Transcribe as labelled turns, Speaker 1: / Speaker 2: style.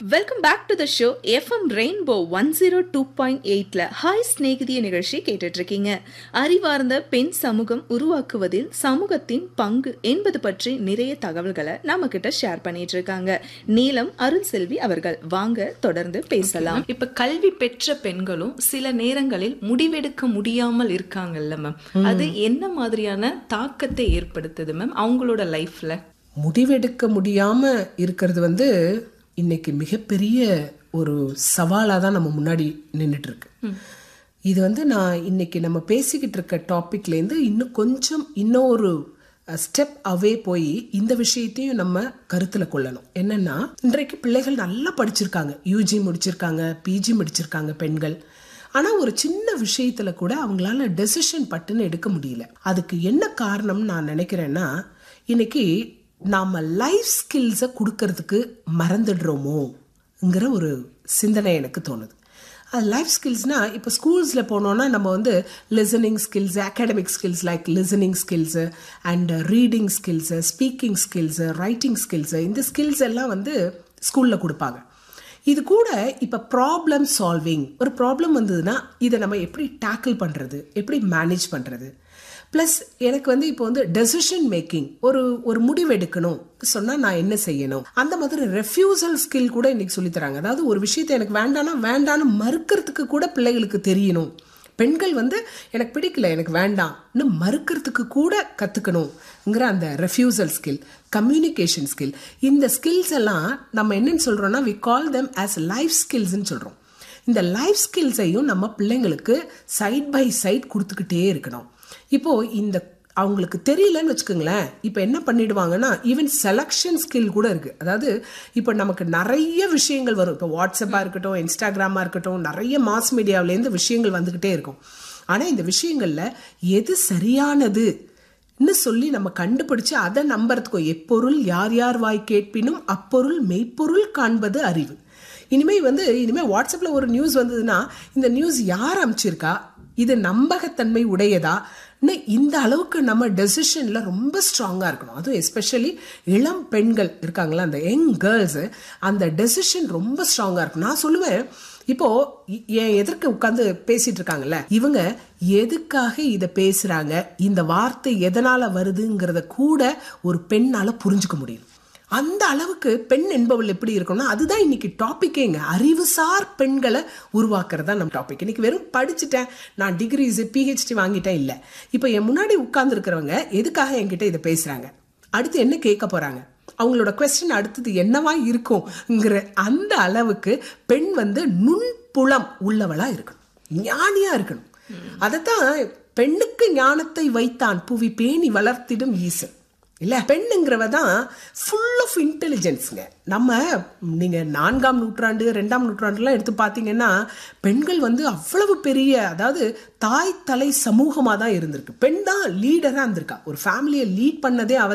Speaker 1: welcome back to the show FM rainbow one zero two point எயிட்ல hi ஸ்நேகிதிய நிகழ்ச்சி கேட்டுட்டு இருக்கீங்க அறிவார்ந்த பெண் சமூகம் உருவாக்குவதில் சமூகத்தின் பங்கு என்பது பற்றி நிறைய தகவல்களை நம்ம கிட்ட ஷேர் பண்ணிட்டு இருக்காங்க நீலம் அருள் செல்வி அவர்கள் வாங்க தொடர்ந்து பேசலாம் இப்ப கல்வி பெற்ற பெண்களும் சில நேரங்களில் முடிவெடுக்க முடியாமல் இருக்காங்கல்ல மேம் அது என்ன மாதிரியான தாக்கத்தை ஏற்படுத்துது மேம் அவங்களோட லைஃப்ல
Speaker 2: முடிவெடுக்க முடியாம இருக்கிறது வந்து இன்னைக்கு மிகப்பெரிய ஒரு சவாலாக தான் நம்ம முன்னாடி நின்றுட்டு இருக்கு இது வந்து நான் இன்னைக்கு நம்ம பேசிக்கிட்டு இருக்க டாபிக்லேருந்து இன்னும் கொஞ்சம் இன்னும் ஒரு ஸ்டெப் அவே போய் இந்த விஷயத்தையும் நம்ம கருத்துல கொள்ளணும் என்னன்னா இன்றைக்கு பிள்ளைகள் நல்லா படிச்சிருக்காங்க யூஜி முடிச்சிருக்காங்க பிஜி முடிச்சிருக்காங்க பெண்கள் ஆனா ஒரு சின்ன விஷயத்துல கூட அவங்களால டெசிஷன் பட்டுன்னு எடுக்க முடியல அதுக்கு என்ன காரணம் நான் நினைக்கிறேன்னா இன்னைக்கு நாம லைஃப் ஸ்கில்ஸை கொடுக்கறதுக்கு மறந்துடுறோமோங்கிற ஒரு சிந்தனை எனக்கு தோணுது அது லைஃப் ஸ்கில்ஸ்னா இப்போ ஸ்கூல்ஸில் போனோன்னா நம்ம வந்து listening skills academic skills like listening skills and reading skills speaking skills writing skills இந்த ஸ்கில்ஸ் எல்லாம் வந்து ஸ்கூலில் கொடுப்பாங்க இது கூட இப்போ ப்ராப்ளம் சால்விங் ஒரு ப்ராப்ளம் வந்ததுன்னா இதை நம்ம எப்படி டேக்கிள் பண்ணுறது எப்படி மேனேஜ் பண்ணுறது ப்ளஸ் எனக்கு வந்து இப்போ வந்து டெசிஷன் மேக்கிங் ஒரு ஒரு முடிவு எடுக்கணும் சொன்னால் நான் என்ன செய்யணும் அந்த மாதிரி ரெஃப்யூசல் ஸ்கில் கூட இன்னைக்கு சொல்லித்தராங்க அதாவது ஒரு விஷயத்தை எனக்கு வேண்டாம்னா வேண்டான்னு மறுக்கிறதுக்கு கூட பிள்ளைகளுக்கு தெரியணும் பெண்கள் வந்து எனக்கு பிடிக்கல எனக்கு வேண்டாம்னு மறுக்கிறதுக்கு கூட கற்றுக்கணுங்கிற அந்த ரெஃப்யூசல் ஸ்கில் கம்யூனிகேஷன் ஸ்கில் இந்த ஸ்கில்ஸ் எல்லாம் நம்ம என்னன்னு சொல்கிறோம்னா we call them as life ஸ்கில்ஸ்ன்னு சொல்கிறோம் இந்த லைஃப் ஸ்கில்ஸையும் நம்ம பிள்ளைங்களுக்கு சைட் பை சைட் கொடுத்துக்கிட்டே இருக்கணும் இப்போ இந்த அவங்களுக்கு தெரியலன்னு வச்சுக்கோங்களேன் இப்போ என்ன பண்ணிடுவாங்கன்னா ஈவன் செலக்ஷன் ஸ்கில் கூட இருக்கு அதாவது இப்போ நமக்கு நிறைய விஷயங்கள் வரும் இப்போ வாட்ஸ்அப்பாக இருக்கட்டும் இன்ஸ்டாகிராமாக இருக்கட்டும் நிறைய மாஸ் மீடியாவிலேருந்து விஷயங்கள் வந்துக்கிட்டே இருக்கும் ஆனால் இந்த விஷயங்களில் எது சரியானது சொல்லி நம்ம கண்டுபிடிச்சு அதை நம்புறதுக்கும் எப்பொருள் யார் யார் வாய் கேட்பினும் அப்பொருள் மெய்ப்பொருள் காண்பது அறிவு இனிமே வந்து இனிமே வாட்ஸ்அப்ல ஒரு நியூஸ் வந்ததுன்னா இந்த நியூஸ் யார் அமைச்சிருக்கா இது நம்பகத்தன்மை உடையதா இந்த அளவுக்கு நம்ம டெசிஷன்ல ரொம்ப ஸ்ட்ராங்கா இருக்கணும் அதுவும் எஸ்பெஷலி இளம் பெண்கள் இருக்காங்களா அந்த யங் கேர்ள்ஸ் அந்த டெசிஷன் ரொம்ப ஸ்ட்ராங்கா இருக்கும் நான் சொல்லுவேன் இப்போ என் எதற்கு உட்காந்து பேசிட்டு இருக்காங்கல்ல இவங்க எதுக்காக இதை பேசுறாங்க இந்த வார்த்தை எதனால வருதுங்கிறத கூட ஒரு பெண்ணால புரிஞ்சுக்க முடியும் அந்த அளவுக்கு பெண் என்பவள் எப்படி இருக்கணும்னா அதுதான் இன்னைக்கு டாபிக்கேங்க அறிவுசார் பெண்களை உருவாக்குறதா நம்ம டாபிக் இன்னைக்கு வெறும் படிச்சுட்டேன் நான் டிகிரிஸ் பிஹெச்டி வாங்கிட்டேன் இல்லை இப்போ என் முன்னாடி உட்கார்ந்து இருக்கிறவங்க எதுக்காக என்கிட்ட இதை பேசுறாங்க அடுத்து என்ன கேட்க போறாங்க அவங்களோட கொஸ்டின் அடுத்தது என்னவா இருக்கும்ங்கிற அந்த அளவுக்கு பெண் வந்து நுண்புலம் உள்ளவளா இருக்கணும் ஞானியா இருக்கணும் அதைத்தான் பெண்ணுக்கு ஞானத்தை வைத்தான் புவி பேணி வளர்த்திடும் ஈசன் இல்ல பெண்ணுங்கிறவ தான் ஃபுல் ஆஃப் இன்டெலிஜென்ஸுங்க நம்ம நீங்க நான்காம் நூற்றாண்டு ரெண்டாம் நூற்றாண்டுலாம் எடுத்து பார்த்தீங்கன்னா பெண்கள் வந்து அவ்வளவு பெரிய அதாவது தாய் தலை சமூகமாக தான் இருந்திருக்கு பெண் தான் லீடராக இருந்திருக்கா ஒரு ஃபேமிலியை லீட் பண்ணதே அவ